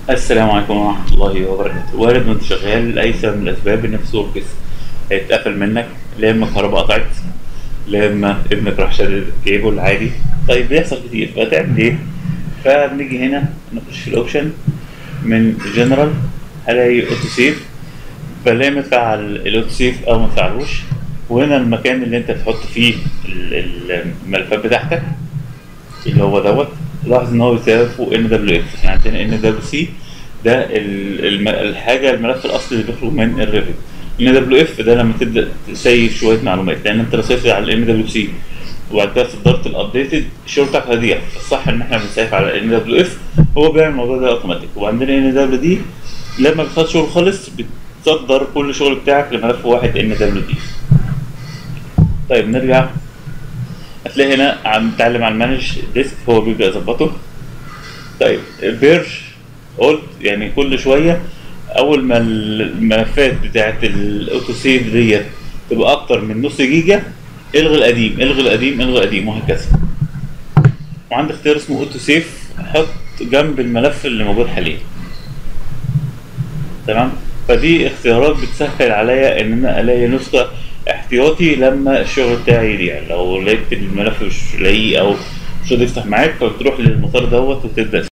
السلام عليكم ورحمة الله وبركاته وارد وانت شغال أي سبب من الأسباب إن في وركس هيتقفل منك لا إما الكهرباء قطعت لا إما ابنك راح شادد الكيبل عادي طيب بيحصل كتير فتعمل إيه؟ فبنيجي هنا نخش في الأوبشن من جنرال هلاقي أوتو سيف بلاقي متفعل الأوتو سيف أو متفعلوش وهنا المكان اللي أنت تحط فيه ال- ال- الملفات بتاعتك اللي هو دوت لاحظ ان هو بيساوي فوق ان دبليو اف احنا عندنا ان دبليو سي ده ال- الم- الحاجه الملف الاصلي اللي بيخرج من الريفت ان دبليو اف ده لما تبدا تسيف شويه معلومات لان انت لو سيفت على الان دبليو سي وبعد كده صدرت الابديتد الشغل بتاعك هيضيع الصح ان احنا بنسيف على ان دبليو اف هو بيعمل الموضوع ده اوتوماتيك وعندنا ان دبليو دي لما بتخلص شغل خالص بتصدر كل الشغل بتاعك لملف واحد ان دبليو دي طيب نرجع هتلاقي هنا عم نتعلم على المانج ديسك هو بيبدأ يظبطه طيب بيرج قلت يعني كل شوية أول ما الملفات بتاعت الأوتو سيف ديت تبقى أكتر من نص جيجا الغي القديم الغي القديم الغي القديم وهكذا وعندي اختيار اسمه أوتو سيف حط جنب الملف اللي موجود حاليا تمام فدي اختيارات بتسهل عليا ان انا الاقي نسخه احتياطي لما الشغل بتاعي يضيع لو لقيت الملف مش لاقيه او مش راضي يفتح معاك فبتروح للمسار دوت وتبدا